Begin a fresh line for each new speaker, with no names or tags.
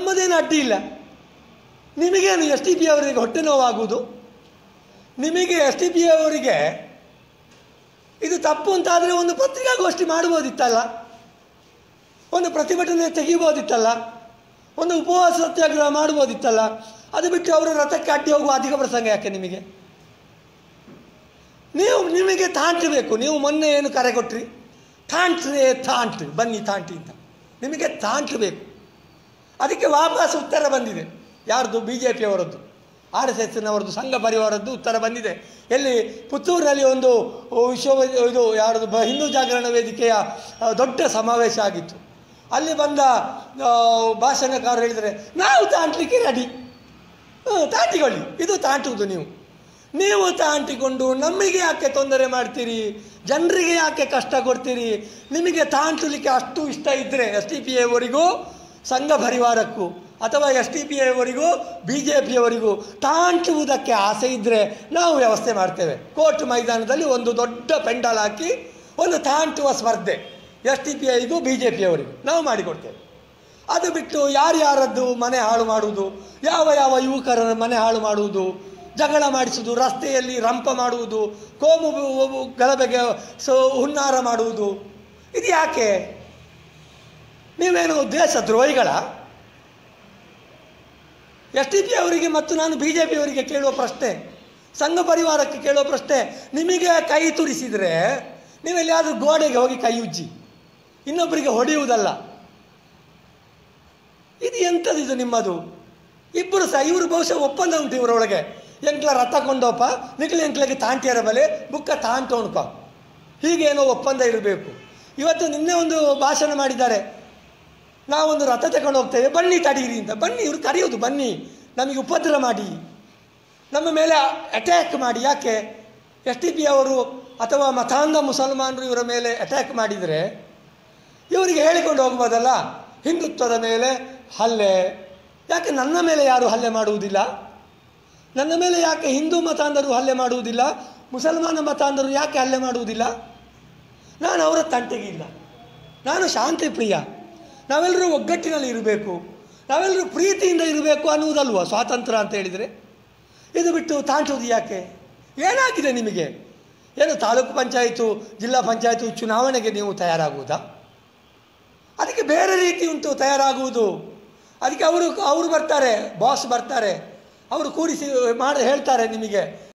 ನಮ್ಮದೇನು ಅಡ್ಡಿ ಇಲ್ಲ ನಿಮಗೇನು ಎಸ್ ಟಿ ಪಿ ಅವರಿಗೆ ಹೊಟ್ಟೆ ನೋವಾಗುವುದು ನಿಮಗೆ ಎಸ್ ಟಿ ಪಿ ಅವರಿಗೆ ಇದು ತಪ್ಪು ಅಂತಾದರೆ ಒಂದು ಪತ್ರಿಕಾಗೋಷ್ಠಿ ಮಾಡ್ಬೋದಿತ್ತಲ್ಲ ಒಂದು ಪ್ರತಿಭಟನೆ ತೆಗಿಬೋದಿತ್ತಲ್ಲ ಒಂದು ಉಪವಾಸ ಸತ್ಯಾಗ್ರಹ ಮಾಡ್ಬೋದಿತ್ತಲ್ಲ ಅದು ಬಿಟ್ಟು ಅವರು ರಥಕ್ಕೆ ಅಡ್ಡಿ ಹೋಗುವ ಅಧಿಕ ಪ್ರಸಂಗ ಯಾಕೆ ನಿಮಗೆ ನೀವು ನಿಮಗೆ ತಾಂಟಬೇಕು ನೀವು ಮೊನ್ನೆ ಏನು ಕರೆ ಕೊಟ್ರಿ ತಾಂಟ್ರೆ ತಾಂಟ್ ಬನ್ನಿ ತಾಂಟಿ ಅಂತ ನಿಮಗೆ ತಾಂಟ್ಬೇಕು ಅದಕ್ಕೆ ವಾಪಸ್ ಉತ್ತರ ಬಂದಿದೆ ಯಾರ್ದು ಬಿ ಜೆ ಪಿಯವರದ್ದು ಆರ್ ಎಸ್ ಎಸ್ನವರದ್ದು ಸಂಘ ಪರಿವಾರದ್ದು ಉತ್ತರ ಬಂದಿದೆ ಎಲ್ಲಿ ಪುತ್ತೂರಿನಲ್ಲಿ ಒಂದು ವಿಶ್ವ ಇದು ಯಾರದು ಬ- ಹಿಂದೂ ಜಾಗರಣ ವೇದಿಕೆಯ ಆ, ದೊಡ್ಡ ಸಮಾವೇಶ ಆಗಿತ್ತು ಅಲ್ಲಿ ಬಂದ ಆ, ಭಾಷಣಕಾರರು ಹೇಳಿದರೆ ನಾವು ತಾಂಟ್ಲಿಕ್ಕೆ ರೆಡಿ ಹ್ಮ್, ತಾಂಟಿಕೊಳ್ಳಿ ಇದು ತಾಂಟುವುದು ನೀವು ನೀವು ತಾಂಟಿಕೊಂಡು ನಮಗೆ ಯಾಕೆ ತೊಂದರೆ ಮಾಡ್ತೀರಿ ಜನರಿಗೆ ಯಾಕೆ ಕಷ್ಟ ಕೊಡ್ತೀರಿ ನಿಮಗೆ ತಾಂಟಲಿಕ್ಕೆ ಅಷ್ಟು ಇಷ್ಟ ಇದ್ದರೆ ಎಸ್ ಟಿ ಪಿ ಅವರಿಗೂ ಸಂಘ ಪರಿವಾರಕ್ಕೂ ಅಥವಾ ಎಸ್ ಟಿ ಪಿ ಅವರಿಗೂ ಬಿ ಜೆ ಪಿಯವರಿಗೂ ತಾಂಟುವುದಕ್ಕೆ ಆಸೆ ಇದ್ದರೆ ನಾವು ವ್ಯವಸ್ಥೆ ಮಾಡ್ತೇವೆ ಕೋರ್ಟ್ ಮೈದಾನದಲ್ಲಿ ಒಂದು ದೊಡ್ಡ ಪೆಂಡಾಲ್ ಹಾಕಿ ಒಂದು ತಾಂಟುವ ಸ್ಪರ್ಧೆ ಎಸ್ ಟಿ ಪಿ ಐಗೂ ಬಿ ಜೆ ಪಿಯವರಿಗೂ ನಾವು ಮಾಡಿಕೊಡ್ತೇವೆ ಅದು ಬಿಟ್ಟು ಯಾರ್ಯಾರದ್ದು ಮನೆ ಹಾಳು ಮಾಡುವುದು ಯಾವ ಯಾವ ಯುವಕರ ಮನೆ ಹಾಳು ಮಾಡುವುದು ಜಗಳ ಮಾಡಿಸುವುದು ರಸ್ತೆಯಲ್ಲಿ ರಂಪ ಮಾಡುವುದು ಕೋಮು ಬು- ಬು- ಗಲಭೆಗೆ ಸೊ ಹುನ್ನಾರ ಮಾಡುವುದು ಇದು ಯಾಕೆ ನೀವೇನು ದೇಶ ದ್ರೋಹಿಗಳ ಎಸ್ ಟಿ ಪಿ ಅವರಿಗೆ ಮತ್ತು ನಾನು ಬಿ ಜೆ ಪಿಯವರಿಗೆ ಕೇಳುವ ಪ್ರಶ್ನೆ ಸಂಘ ಪರಿವಾರಕ್ಕೆ ಕೇಳುವ ಪ್ರಶ್ನೆ ನಿಮಗೆ ಕೈ ತುರಿಸಿದರೆ ನೀವೆಲ್ಲಿಯಾದರೂ ಗೋಡೆಗೆ ಹೋಗಿ ಕೈ ಉಜ್ಜಿ ಇನ್ನೊಬ್ಬರಿಗೆ ಹೊಡೆಯುವುದಲ್ಲ ಇದು ಎಂಥದ್ದು ಇದು ನಿಮ್ಮದು ಇಬ್ಬರು ಸಹ ಇವರು ಬಹುಶಃ ಒಪ್ಪಂದ ಉಂಟು ಇವರೊಳಗೆ ಎಂಕ್ಲ ರಥ ಕೊಂಡೋಪ ನಿಕ್ಲ ಎಂಕ್ಲಗೆ ತಾಂಟಿಯರ ಬಲೆ ಬುಕ್ಕ ತಾಂಟೋಣ್ಪ ಹೀಗೇನೋ ಒಪ್ಪಂದ ಇರಬೇಕು ಇವತ್ತು ನಿನ್ನೆ ಒಂದು ಭಾಷಣ ಮಾಡಿದ್ದಾರೆ ನಾವೊಂದು ರಥ ತಗೊಂಡು ಹೋಗ್ತೇವೆ ಬನ್ನಿ ತಡೀರಿ ಅಂತ ಬನ್ನಿ ಇವರು ಕರೆಯೋದು ಬನ್ನಿ ನಮಗೆ ಉಪದ್ರ ಮಾಡಿ ನಮ್ಮ ಮೇಲೆ ಅಟ್ಯಾಕ್ ಮಾಡಿ ಯಾಕೆ ಎಸ್ ಟಿ ಪಿ ಅವರು ಅಥವಾ ಮತಾಂಧ ಮುಸಲ್ಮಾನರು ಇವರ ಮೇಲೆ ಅಟ್ಯಾಕ್ ಮಾಡಿದರೆ ಇವರಿಗೆ ಹೇಳಿಕೊಂಡು ಹೋಗ್ಬೋದಲ್ಲ ಹಿಂದುತ್ವದ ಮೇಲೆ ಹಲ್ಲೆ ಯಾಕೆ ನನ್ನ ಮೇಲೆ ಯಾರು ಹಲ್ಲೆ ಮಾಡುವುದಿಲ್ಲ ನನ್ನ ಮೇಲೆ ಯಾಕೆ ಹಿಂದೂ ಮತಾಂಧರು ಹಲ್ಲೆ ಮಾಡುವುದಿಲ್ಲ ಮುಸಲ್ಮಾನ ಮತಾಂಧರು ಯಾಕೆ ಹಲ್ಲೆ ಮಾಡುವುದಿಲ್ಲ ನಾನು ಅವರ ತಂಟೆಗಿಲ್ಲ ನಾನು ಶಾಂತಿ ಪ್ರಿಯ ನಾವೆಲ್ಲರೂ ಒಗ್ಗಟ್ಟಿನಲ್ಲಿ ಇರಬೇಕು ನಾವೆಲ್ಲರೂ ಪ್ರೀತಿಯಿಂದ ಇರಬೇಕು ಅನ್ನುವುದಲ್ವ ಸ್ವಾತಂತ್ರ್ಯ ಅಂತ ಹೇಳಿದರೆ ಇದು ಬಿಟ್ಟು ತಾಂಟುವುದು ಯಾಕೆ ಏನಾಗಿದೆ ನಿಮಗೆ ಏನು ತಾಲೂಕು ಪಂಚಾಯಿತು ಜಿಲ್ಲಾ ಪಂಚಾಯಿತು ಚುನಾವಣೆಗೆ ನೀವು ತಯಾರಾಗುವುದಾ ಅದಕ್ಕೆ ಬೇರೆ ರೀತಿ ಉಂಟು ತಯಾರಾಗುವುದು ಅದಕ್ಕೆ ಅವರು ಅವರು ಬರ್ತಾರೆ ಬಾಸ್ ಬರ್ತಾರೆ ಅವರು ಕೂರಿಸಿ ಮಾಡಿ ಹೇಳ್ತಾರೆ ನಿಮಗೆ